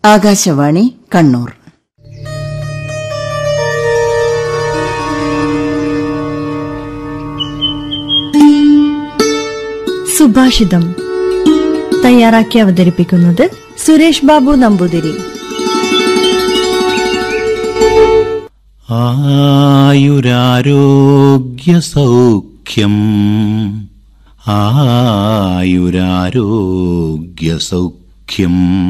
ആകാശവാണി കണ്ണൂർ സുഭാഷിതം തയ്യാറാക്കി അവതരിപ്പിക്കുന്നത് സുരേഷ് ബാബു നമ്പൂതിരി ആയുരാരോഗ്യസൗഖ്യം ആയുരാരോഗ്യസൗഖ്യം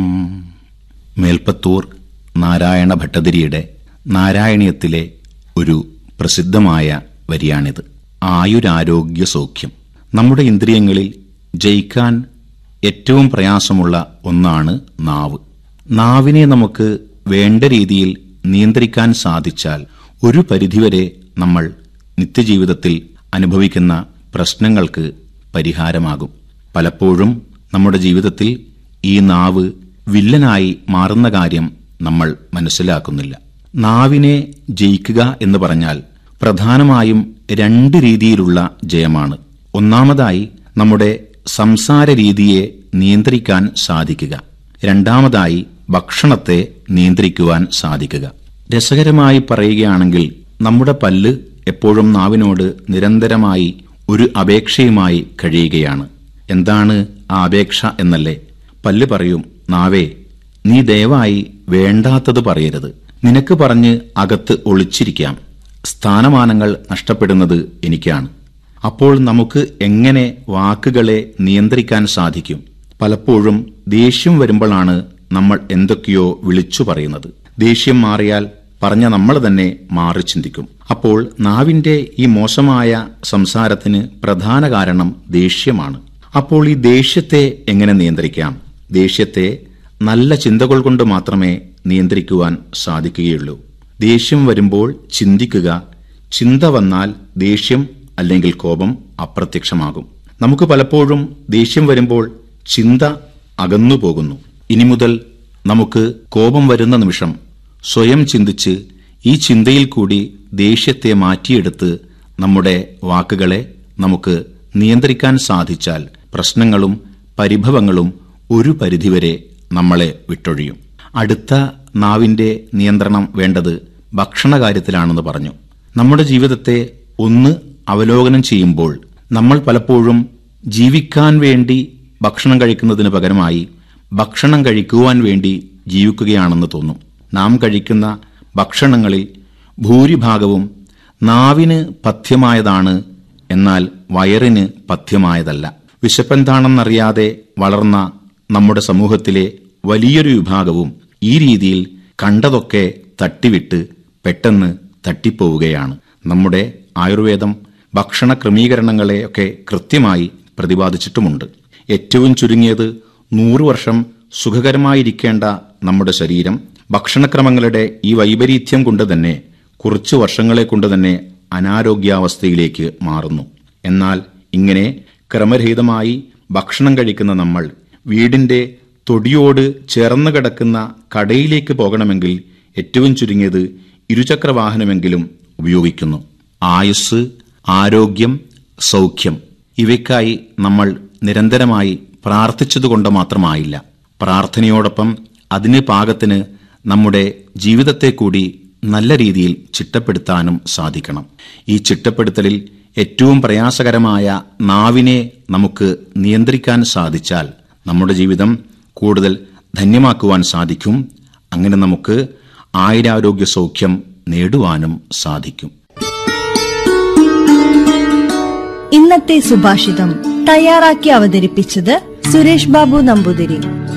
മേൽപ്പത്തൂർ നാരായണ ഭട്ടതിരിയുടെ നാരായണീയത്തിലെ ഒരു പ്രസിദ്ധമായ വരിയാണിത് ആയുരാരോഗ്യസൗഖ്യം നമ്മുടെ ഇന്ദ്രിയങ്ങളിൽ ജയിക്കാൻ ഏറ്റവും പ്രയാസമുള്ള ഒന്നാണ് നാവ് നാവിനെ നമുക്ക് വേണ്ട രീതിയിൽ നിയന്ത്രിക്കാൻ സാധിച്ചാൽ ഒരു പരിധിവരെ നമ്മൾ നിത്യജീവിതത്തിൽ അനുഭവിക്കുന്ന പ്രശ്നങ്ങൾക്ക് പരിഹാരമാകും പലപ്പോഴും നമ്മുടെ ജീവിതത്തിൽ ഈ നാവ് വില്ലനായി മാറുന്ന കാര്യം നമ്മൾ മനസ്സിലാക്കുന്നില്ല നാവിനെ ജയിക്കുക എന്ന് പറഞ്ഞാൽ പ്രധാനമായും രണ്ട് രീതിയിലുള്ള ജയമാണ് ഒന്നാമതായി നമ്മുടെ സംസാര രീതിയെ നിയന്ത്രിക്കാൻ സാധിക്കുക രണ്ടാമതായി ഭക്ഷണത്തെ നിയന്ത്രിക്കുവാൻ സാധിക്കുക രസകരമായി പറയുകയാണെങ്കിൽ നമ്മുടെ പല്ല് എപ്പോഴും നാവിനോട് നിരന്തരമായി ഒരു അപേക്ഷയുമായി കഴിയുകയാണ് എന്താണ് ആ അപേക്ഷ എന്നല്ലേ പല്ല് പറയും നാവേ നീ ദയവായി വേണ്ടാത്തത് പറയരുത് നിനക്ക് പറഞ്ഞ് അകത്ത് ഒളിച്ചിരിക്കാം സ്ഥാനമാനങ്ങൾ നഷ്ടപ്പെടുന്നത് എനിക്കാണ് അപ്പോൾ നമുക്ക് എങ്ങനെ വാക്കുകളെ നിയന്ത്രിക്കാൻ സാധിക്കും പലപ്പോഴും ദേഷ്യം വരുമ്പോഴാണ് നമ്മൾ എന്തൊക്കെയോ വിളിച്ചു പറയുന്നത് ദേഷ്യം മാറിയാൽ പറഞ്ഞ നമ്മൾ തന്നെ മാറി ചിന്തിക്കും അപ്പോൾ നാവിന്റെ ഈ മോശമായ സംസാരത്തിന് പ്രധാന കാരണം ദേഷ്യമാണ് അപ്പോൾ ഈ ദേഷ്യത്തെ എങ്ങനെ നിയന്ത്രിക്കാം ദേഷ്യത്തെ നല്ല ചിന്തകൾ കൊണ്ട് മാത്രമേ നിയന്ത്രിക്കുവാൻ സാധിക്കുകയുള്ളൂ ദേഷ്യം വരുമ്പോൾ ചിന്തിക്കുക ചിന്ത വന്നാൽ ദേഷ്യം അല്ലെങ്കിൽ കോപം അപ്രത്യക്ഷമാകും നമുക്ക് പലപ്പോഴും ദേഷ്യം വരുമ്പോൾ ചിന്ത അകന്നു പോകുന്നു ഇനി മുതൽ നമുക്ക് കോപം വരുന്ന നിമിഷം സ്വയം ചിന്തിച്ച് ഈ ചിന്തയിൽ കൂടി ദേഷ്യത്തെ മാറ്റിയെടുത്ത് നമ്മുടെ വാക്കുകളെ നമുക്ക് നിയന്ത്രിക്കാൻ സാധിച്ചാൽ പ്രശ്നങ്ങളും പരിഭവങ്ങളും ഒരു പരിധിവരെ നമ്മളെ വിട്ടൊഴിയും അടുത്ത നാവിന്റെ നിയന്ത്രണം വേണ്ടത് ഭക്ഷണകാര്യത്തിലാണെന്ന് പറഞ്ഞു നമ്മുടെ ജീവിതത്തെ ഒന്ന് അവലോകനം ചെയ്യുമ്പോൾ നമ്മൾ പലപ്പോഴും ജീവിക്കാൻ വേണ്ടി ഭക്ഷണം കഴിക്കുന്നതിന് പകരമായി ഭക്ഷണം കഴിക്കുവാൻ വേണ്ടി ജീവിക്കുകയാണെന്ന് തോന്നും നാം കഴിക്കുന്ന ഭക്ഷണങ്ങളിൽ ഭൂരിഭാഗവും നാവിന് പഥ്യമായതാണ് എന്നാൽ വയറിന് പഥ്യമായതല്ല വിശപ്പെന്താണെന്നറിയാതെ വളർന്ന നമ്മുടെ സമൂഹത്തിലെ വലിയൊരു വിഭാഗവും ഈ രീതിയിൽ കണ്ടതൊക്കെ തട്ടിവിട്ട് പെട്ടെന്ന് തട്ടിപ്പോവുകയാണ് നമ്മുടെ ആയുർവേദം ഭക്ഷണ ക്രമീകരണങ്ങളെയൊക്കെ കൃത്യമായി പ്രതിപാദിച്ചിട്ടുമുണ്ട് ഏറ്റവും ചുരുങ്ങിയത് നൂറു വർഷം സുഖകരമായിരിക്കേണ്ട നമ്മുടെ ശരീരം ഭക്ഷണക്രമങ്ങളുടെ ഈ വൈപരീത്യം കൊണ്ട് തന്നെ കുറച്ചു വർഷങ്ങളെ കൊണ്ട് തന്നെ അനാരോഗ്യാവസ്ഥയിലേക്ക് മാറുന്നു എന്നാൽ ഇങ്ങനെ ക്രമരഹിതമായി ഭക്ഷണം കഴിക്കുന്ന നമ്മൾ വീടിന്റെ തൊടിയോട് ചേർന്ന് കിടക്കുന്ന കടയിലേക്ക് പോകണമെങ്കിൽ ഏറ്റവും ചുരുങ്ങിയത് ഇരുചക്ര വാഹനമെങ്കിലും ഉപയോഗിക്കുന്നു ആയുസ് ആരോഗ്യം സൗഖ്യം ഇവയ്ക്കായി നമ്മൾ നിരന്തരമായി പ്രാർത്ഥിച്ചതുകൊണ്ട് മാത്രമായില്ല പ്രാർത്ഥനയോടൊപ്പം അതിന് പാകത്തിന് നമ്മുടെ ജീവിതത്തെ കൂടി നല്ല രീതിയിൽ ചിട്ടപ്പെടുത്താനും സാധിക്കണം ഈ ചിട്ടപ്പെടുത്തലിൽ ഏറ്റവും പ്രയാസകരമായ നാവിനെ നമുക്ക് നിയന്ത്രിക്കാൻ സാധിച്ചാൽ നമ്മുടെ ജീവിതം കൂടുതൽ ധന്യമാക്കുവാൻ സാധിക്കും അങ്ങനെ നമുക്ക് ആയിരാരോഗ്യ സൗഖ്യം നേടുവാനും സാധിക്കും ഇന്നത്തെ സുഭാഷിതം തയ്യാറാക്കി അവതരിപ്പിച്ചത് സുരേഷ് ബാബു നമ്പൂതിരി